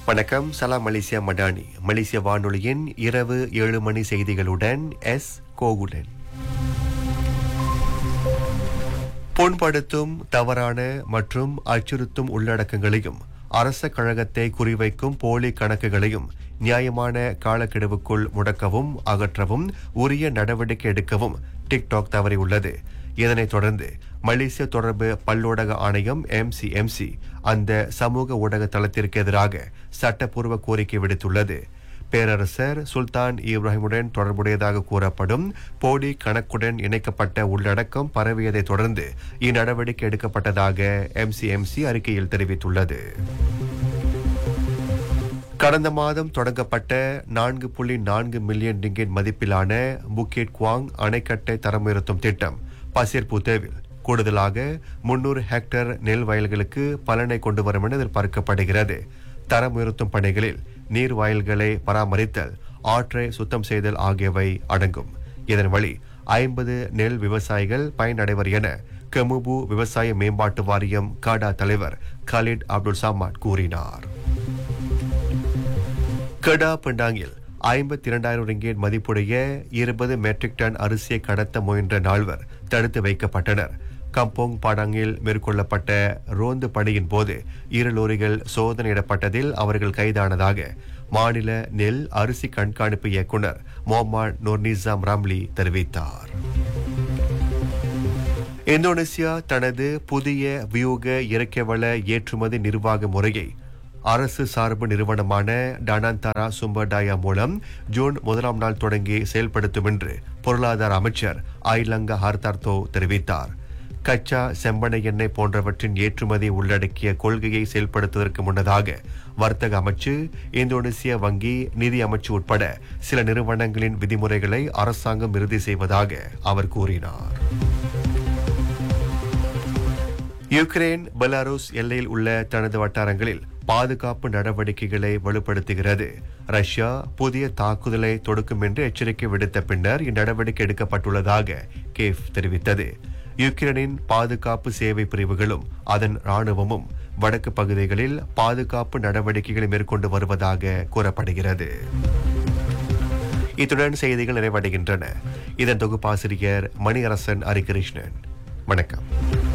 வணக்கம் சலாம் மலேசியா மடானி மலேசிய வானொலியின் இரவு ஏழு மணி செய்திகளுடன் எஸ் கோகுலன் புண்படுத்தும் தவறான மற்றும் அச்சுறுத்தும் உள்ளடக்கங்களையும் அரச கழகத்தை குறிவைக்கும் போலி கணக்குகளையும் நியாயமான காலக்கெடுவுக்குள் முடக்கவும் அகற்றவும் உரிய நடவடிக்கை எடுக்கவும் டிக்டாக் தவறியுள்ளது இதனைத் தொடர்ந்து மலேசிய தொடர்பு பல்லூடக ஆணையம் எம்சிஎம்சி அந்த சமூக ஊடக தளத்திற்கு எதிராக சட்டப்பூர்வ கோரிக்கை விடுத்துள்ளது பேரரசர் சுல்தான் இப்ராஹிமுடன் தொடர்புடையதாக கூறப்படும் போலி கணக்குடன் இணைக்கப்பட்ட உள்ளடக்கம் பரவியதை தொடர்ந்து இந்நடவடிக்கை எடுக்கப்பட்டதாக எம்சிஎம்சி அறிக்கையில் தெரிவித்துள்ளது கடந்த மாதம் தொடங்கப்பட்ட நான்கு புள்ளி நான்கு மில்லியன் ரிங்கிட் மதிப்பிலான புக்கெட் குவாங் அணைக்கட்டை தரமுயர்த்தும் திட்டம் பசிர் புத்தேவில் கூடுதலாக முன்னூறு ஹெக்டேர் நெல் வயல்களுக்கு பலனை கொண்டு வரும் என எதிர்பார்க்கப்படுகிறது தரம் உயர்த்தும் பணிகளில் நீர் வயல்களை பராமரித்தல் ஆற்றை சுத்தம் செய்தல் ஆகியவை அடங்கும் இதன் வழி ஐம்பது நெல் விவசாயிகள் பயனடைவர் என கெமுபு விவசாய மேம்பாட்டு வாரியம் காடா தலைவர் கலிட் அப்துல் சமாட் கூறினார் கெடா பெண்டாங்கில் ஐம்பத்தி இரண்டாயிரம் ரிங்கேட் மதிப்புடைய இருபது மெட்ரிக் டன் அரிசியை கடத்த முயன்ற நால்வர் தடுத்து வைக்கப்பட்டனர் கம்போங் பாடாங்கில் மேற்கொள்ளப்பட்ட ரோந்து பணியின் போது இரு லோரிகள் சோதனையிடப்பட்டதில் அவர்கள் கைதானதாக மாநில நெல் அரிசி கண்காணிப்பு இயக்குனர் மொஹம்மட் நூர்னிசாம் ராம்லி தெரிவித்தார் இந்தோனேசியா தனது புதிய வியூக இறக்கைவள ஏற்றுமதி நிர்வாக முறையை அரசு சார்பு நிறுவனமான டனாந்தாரா சும்பர்டாயா மூலம் ஜூன் முதலாம் நாள் தொடங்கி செயல்படுத்தும் என்று பொருளாதார அமைச்சர் ஐலங்கா ஹர்தார்த்தோ தெரிவித்தார் கச்சா செம்பனை எண்ணெய் போன்றவற்றின் ஏற்றுமதி உள்ளடக்கிய கொள்கையை செயல்படுத்துவதற்கு முன்னதாக வர்த்தக அமைச்சு இந்தோனேசிய வங்கி நிதி அமைச்சு உட்பட சில நிறுவனங்களின் விதிமுறைகளை அரசாங்கம் இறுதி செய்வதாக அவர் கூறினார் யுக்ரைன் பெலாருஸ் எல்லையில் உள்ள தனது வட்டாரங்களில் பாதுகாப்பு நடவடிக்கைகளை வலுப்படுத்துகிறது ரஷ்யா புதிய தாக்குதலை தொடுக்கும் என்று எச்சரிக்கை விடுத்த பின்னர் இந்நடவடிக்கை எடுக்கப்பட்டுள்ளதாக கேஃப் தெரிவித்தது யுக்ரைனின் பாதுகாப்பு சேவை பிரிவுகளும் அதன் ராணுவமும் வடக்கு பகுதிகளில் பாதுகாப்பு நடவடிக்கைகளை மேற்கொண்டு வருவதாக கூறப்படுகிறது இத்துடன் செய்திகள் நிறைவடைகின்றன இதன் தொகுப்பாசிரியர் மணியரசன் ஹரிகிருஷ்ணன் வணக்கம்